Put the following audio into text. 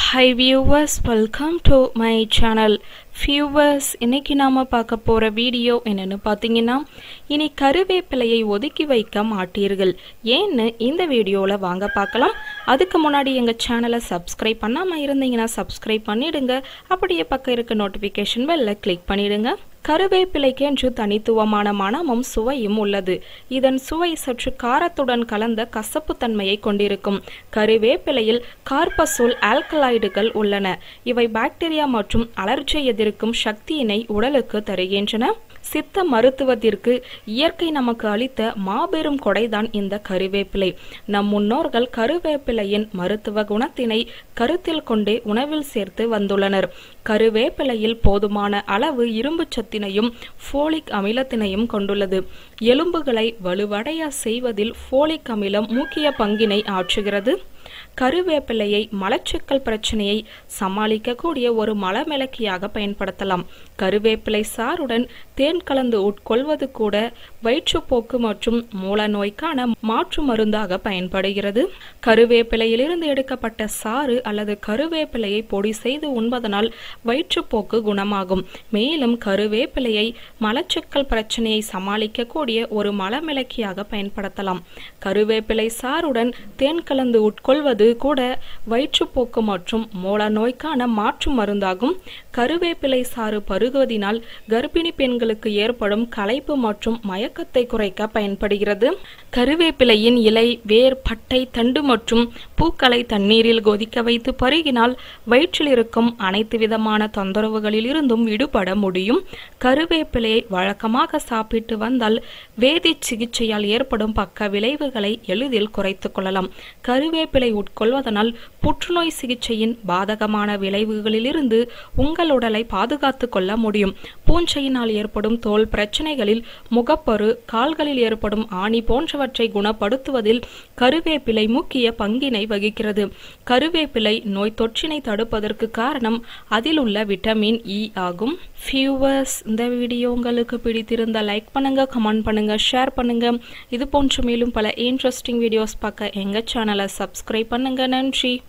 high viewers welcome to my channel viewers இன்னைக்கு நாம் பார்க்க போகிற வீடியோ என்னென்னு பார்த்தீங்கன்னா இனி கருவேப்பிலையை ஒதுக்கி வைக்க மாட்டீர்கள் ஏன்னு இந்த வீடியோவில் வாங்க பார்க்கலாம் அதுக்கு முன்னாடி எங்கள் சேனலை சப்ஸ்கிரைப் பண்ணாமல் இருந்தீங்கன்னா சப்ஸ்கிரைப் பண்ணிடுங்க அப்படியே பக்கம் இருக்க நோட்டிஃபிகேஷன் பெல்ல கிளிக் பண்ணிடுங்க கருவேப்பிலைக்கென்று தனித்துவமான மணமும் சுவையும் உள்ளது இதன் சுவை சற்று காரத்துடன் கலந்த கசப்பு தன்மையை கொண்டிருக்கும் கருவேப்பிலையில் கார்பசோல் ஆல்கலாய்டுகள் உள்ளன இவை பாக்டீரியா மற்றும் அலர்ஜியை எதிர்க்கும் சக்தியினை உடலுக்கு தருகின்றன சித்த மருத்துவத்திற்கு இயற்கை நமக்கு அளித்த மாபெரும் கொடைதான் இந்த கருவேப்பிலை நம் முன்னோர்கள் கருவேப்பிலையின் மருத்துவ குணத்தினை கருத்தில் கொண்டே உணவில் சேர்த்து வந்துள்ளனர் கருவேப்பிலையில் போதுமான அளவு இரும்பு சத்தினையும் ஃபோலிக் அமிலத்தினையும் கொண்டுள்ளது எலும்புகளை வலுவடைய செய்வதில் ஃபோலிக் அமிலம் முக்கிய பங்கினை ஆற்றுகிறது கருவேப்பிலையை மலச்சிக்கல் பிரச்சனையை சமாளிக்கக்கூடிய ஒரு மலமிளக்கியாக பயன்படுத்தலாம் கருவேப்பிலை சாறுடன் தேன் கலந்து உட்கொள்வது கூட வயிற்றுப்போக்கு மற்றும் மூல நோய்க்கான மாற்று மருந்தாக பயன்படுகிறது கருவேப்பிலையிலிருந்து எடுக்கப்பட்ட சாறு அல்லது கருவேப்பிலையை பொடி செய்து உண்பதனால் வயிற்றுப்போக்கு குணமாகும் மேலும் கருவேப்பிலையை மலச்சிக்கல் பிரச்சனையை சமாளிக்கக்கூடிய ஒரு மலமிளக்கியாக பயன்படுத்தலாம் கருவேப்பிலை சாறுடன் தேன் கலந்து உட்கொள்வது கூட வயிற்றுப்போக்கு மற்றும் மூல நோய்க்கான மாற்று மருந்தாகும் கருவேப்பிலை சாறு பருகுவதினால் கர்ப்பிணி பெண்களுக்கு ஏற்படும் களைப்பு மற்றும் மயக்கத்தை குறைக்க பயன்படுகிறது கருவேப்பிலையின் இலை வேர் பட்டை தண்டு மற்றும் பூக்களை தண்ணீரில் கொதிக்க வைத்து பருகினால் வயிற்றில் இருக்கும் அனைத்து விதமான தொந்தரவுகளில் இருந்தும் விடுபட முடியும் கருவேப்பிலையை வழக்கமாக சாப்பிட்டு வந்தால் வேதி சிகிச்சையால் ஏற்படும் பக்க விளைவுகளை எளிதில் குறைத்துக் கொள்ளலாம் கருவேப்பிலை உட்கொள்வதனால் புற்றுநோய் சிகிச்சையின் பாதகமான விளைவுகளிலிருந்து உங்கள் உடலை பாதுகாத்து கொள்ள முடியும் பூஞ்சையினால் ஏற்படும் தோல் பிரச்சனைகளில் முகப்பரு கால்களில் ஏற்படும் ஆணி போன்றவற்றை குணப்படுத்துவதில் கருவேப்பிலை முக்கிய பங்கினை வகிக்கிறது கருவேப்பிலை நோய் தொற்றினை தடுப்பதற்கு காரணம் அதில் உள்ள விட்டமின் இ ஆகும் ஃபியூவர்ஸ் இந்த வீடியோ உங்களுக்கு பிடித்திருந்த லைக் பண்ணுங்க கமெண்ட் பண்ணுங்க ஷேர் பண்ணுங்க இது போன்ற மேலும் பல இன்ட்ரெஸ்டிங் வீடியோஸ் பார்க்க எங்க சேனலை சப்ஸ்கிரைப் பண்ணுங்க நன்றி